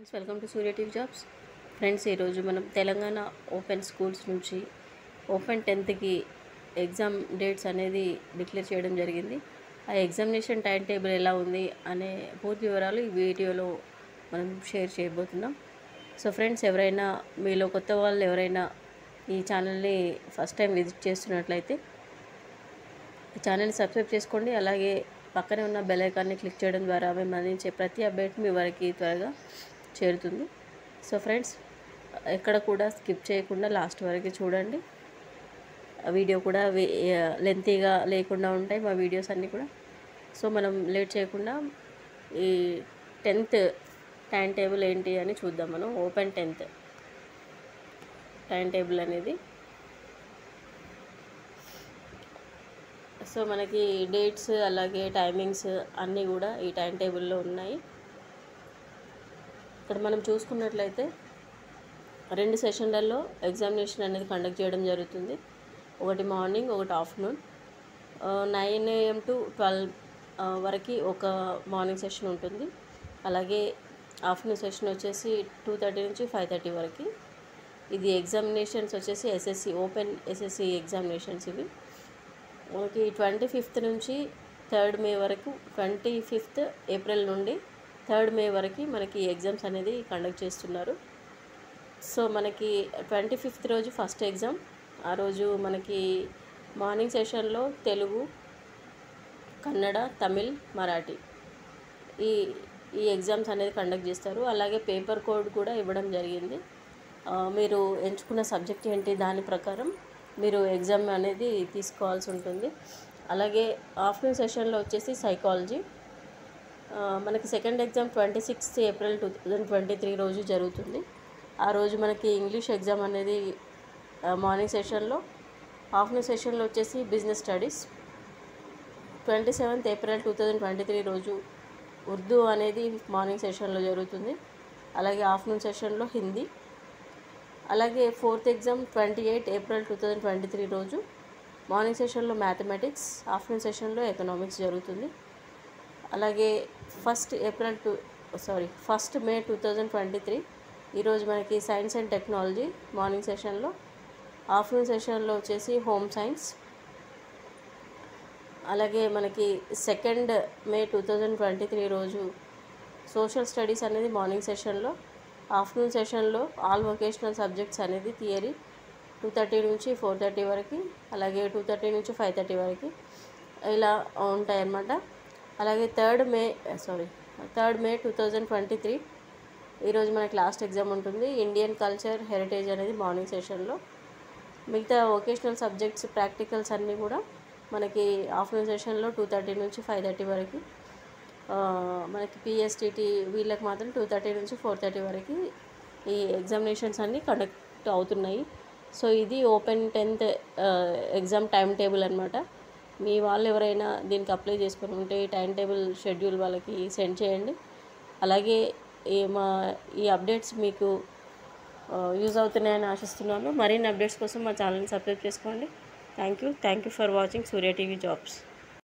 friends welcome to Surya TV jobs friends ఈరోజు మనం Telangana open schools నుంచి ఓపెన్ టెన్త్కి ఎగ్జామ్ డేట్స్ అనేది డిక్లేర్ చేయడం జరిగింది ఆ ఎగ్జామినేషన్ టైం టేబుల్ ఎలా ఉంది అనే పూర్తి వివరాలు ఈ వీడియోలో మనం షేర్ చేయబోతున్నాం సో ఫ్రెండ్స్ ఎవరైనా మీలో కొత్త వాళ్ళు ఎవరైనా ఈ ఛానల్ని ఫస్ట్ టైం విజిట్ చేస్తున్నట్లయితే ఈ ఛానల్ని సబ్స్క్రైబ్ చేసుకోండి అలాగే పక్కనే ఉన్న బెల్ ఐకాన్ని క్లిక్ చేయడం ద్వారా మేము అందించే ప్రతి అప్డేట్ మీ వరకు త్వరగా చేరుతుంది సో ఫ్రెండ్స్ ఎక్కడ కూడా స్కిప్ చేయకుండా లాస్ట్ వరకు చూడండి ఆ వీడియో కూడా లెంతీగా లేకుండా ఉంటాయి మా వీడియోస్ అన్నీ కూడా సో మనం లేట్ చేయకుండా ఈ టెన్త్ టైం టేబుల్ ఏంటి అని చూద్దాం మనం ఓపెన్ టెన్త్ టైం టేబుల్ అనేది సో మనకి డేట్స్ అలాగే టైమింగ్స్ అన్నీ కూడా ఈ టైం టేబుల్లో ఉన్నాయి ఇక్కడ మనం చూసుకున్నట్లయితే రెండు సెషన్లలో ఎగ్జామినేషన్ అనేది కండక్ట్ చేయడం జరుగుతుంది ఒకటి మార్నింగ్ ఒకటి afternoon nine AM to twelve వరకు ఒక మార్నింగ్ సెషన్ ఉంటుంది అలాగే ఆఫ్టర్నూన్ సెషన్ వచ్చేసి టూ థర్టీ నుంచి ఫైవ్ థర్టీ వరకు ఇది ఎగ్జామినేషన్స్ వచ్చేసి ఎస్ఎస్సి ఓపెన్ ఎస్ఎస్సి ఎగ్జామినేషన్స్ ఇవి మనకి ట్వంటీ ఫిఫ్త్ నుంచి థర్డ్ మే వరకు ట్వంటీ ఫిఫ్త్ ఏప్రిల్ నుండి థర్డ్ మే వరకు మనకి ఎగ్జామ్స్ అనేది కండక్ట్ చేస్తున్నారు సో మనకి ట్వంటీ ఫిఫ్త్ రోజు ఫస్ట్ ఎగ్జామ్ ఆ రోజు మనకి మార్నింగ్ సెషన్లో తెలుగు కన్నడ తమిళ్ మరాఠీ ఈ ఈ ఎగ్జామ్స్ అనేది కండక్ట్ చేస్తారు అలాగే పేపర్ కోడ్ కూడా ఇవ్వడం జరిగింది మీరు ఎంచుకున్న సబ్జెక్ట్ ఏంటి దాని ప్రకారం మీరు ఎగ్జామ్ అనేది తీసుకోవాల్సి ఉంటుంది అలాగే ఆఫ్టర్నూన్ సెషన్లో వచ్చేసి సైకాలజీ మనకి second exam twenty sixth April two thousand twenty three రోజు జరుగుతుంది ఆ రోజు మనకి ఇంగ్లీష్ ఎగ్జామ్ అనేది మార్నింగ్ సెషన్లో ఆఫ్టర్నూన్ సెషన్లో వచ్చేసి business studies twenty seventh April two thousand twenty three రోజు ఉర్దూ అనేది మార్నింగ్ సెషన్లో జరుగుతుంది అలాగే ఆఫ్టర్నూన్ సెషన్లో హిందీ అలాగే fourth exam twenty eighth April two thousand twenty three రోజు మార్నింగ్ సెషన్లో మ్యాథమెటిక్స్ ఆఫ్టర్నూన్ సెషన్లో ఎకనామిక్స్ జరుగుతుంది అలాగే first April two sorry first May two thousand twenty three ఈరోజు మనకి సైన్స్ అండ్ టెక్నాలజీ మార్నింగ్ సెషన్లో ఆఫ్టర్నూన్ సెషన్లో వచ్చేసి హోమ్ సైన్స్ అలాగే మనకి second May two thousand twenty three రోజు సోషల్ స్టడీస్ అనేది మార్నింగ్ సెషన్లో ఆఫ్టర్నూన్ సెషన్లో ఆల్ వొకేషనల్ సబ్జెక్ట్స్ అనేది థియరీ టూ థర్టీ నుంచి ఫోర్ థర్టీ వరకు అలాగే టూ థర్టీ నుంచి ఫైవ్ థర్టీ వరకు ఇలా ఉంటాయన్నమాట అలాగే third May sorry third May two thousand twenty three ఈరోజు మనకి లాస్ట్ ఎగ్జామ్ ఉంటుంది ఇండియన్ కల్చర్ హెరిటేజ్ అనేది మార్నింగ్ సెషన్లో మిగతా వొకేషనల్ సబ్జెక్ట్స్ ప్రాక్టికల్స్ అన్నీ కూడా మనకి ఆఫ్టర్నూన్ సెషన్లో టూ థర్టీ నుంచి ఫైవ్ థర్టీ వరకు మనకి పిఎస్టిటి వీళ్ళకి మాత్రం టూ థర్టీ నుంచి ఫోర్ థర్టీ వరకు ఈ ఎగ్జామినేషన్స్ అన్నీ కండక్ట్ అవుతున్నాయి సో ఇది open tenth exam time table అనమాట మీ వాళ్ళు ఎవరైనా దీనికి అప్లై చేసుకుని ఉంటే ఈ టైం టేబుల్ షెడ్యూల్ వాళ్ళకి సెండ్ చేయండి అలాగే ఈ మా ఈ అప్డేట్స్ మీకు యూజ్ అవుతున్నాయని ఆశిస్తున్నాను మరిన్ని అప్డేట్స్ కోసం మా ఛానల్ని సబ్స్క్రైబ్ చేసుకోండి thank you thank you for watching Surya TV jobs